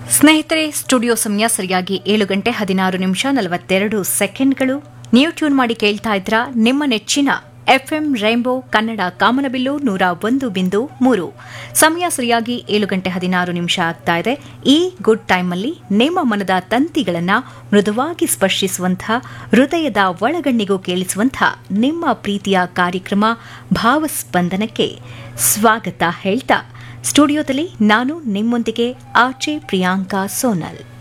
ಸ್ನೇಹಿತರೆ ಸ್ಟುಡಿಯೋ ಸಮಯ ಸರಿಯಾಗಿ ಏಳು ಗಂಟೆ ಹದಿನಾರು ನಿಮಿಷ ನಲವತ್ತೆರಡು ಸೆಕೆಂಡ್ಗಳು ನೀವು ಟ್ಯೂನ್ ಮಾಡಿ ಕೇಳ್ತಾ ಇದ್ರ ನಿಮ್ಮ ನೆಚ್ಚಿನ ಎಫ್ಎಂ ರೈನ್ಬೋ ಕನ್ನಡ ಕಾಮನಬಿಲ್ಲು ನೂರ ಒಂದು ಬಿಂದು ಮೂರು ಸಮಯ ಸರಿಯಾಗಿ ಏಳು ಗಂಟೆ ಹದಿನಾರು ನಿಮಿಷ ಆಗ್ತಾ ಇದೆ ಈ ಗುಡ್ ಟೈಮಲ್ಲಿ ನಿಮ್ಮ ಮನದ ತಂತಿಗಳನ್ನ ಮೃದುವಾಗಿ ಸ್ಪರ್ಶಿಸುವಂತಹ ಹೃದಯದ ಒಳಗಣ್ಣಿಗೂ ಕೇಳಿಸುವಂತಹ ನಿಮ್ಮ ಪ್ರೀತಿಯ ಕಾರ್ಯಕ್ರಮ ಭಾವಸ್ಪಂದನಕ್ಕೆ ಸ್ವಾಗತ ಹೇಳ್ತಾ ಸ್ಟುಡಿಯೋದಲ್ಲಿ ನಾನು ನಿಮ್ಮೊಂದಿಗೆ ಆಚೆ ಪ್ರಿಯಾಂಕಾ ಸೋನಲ್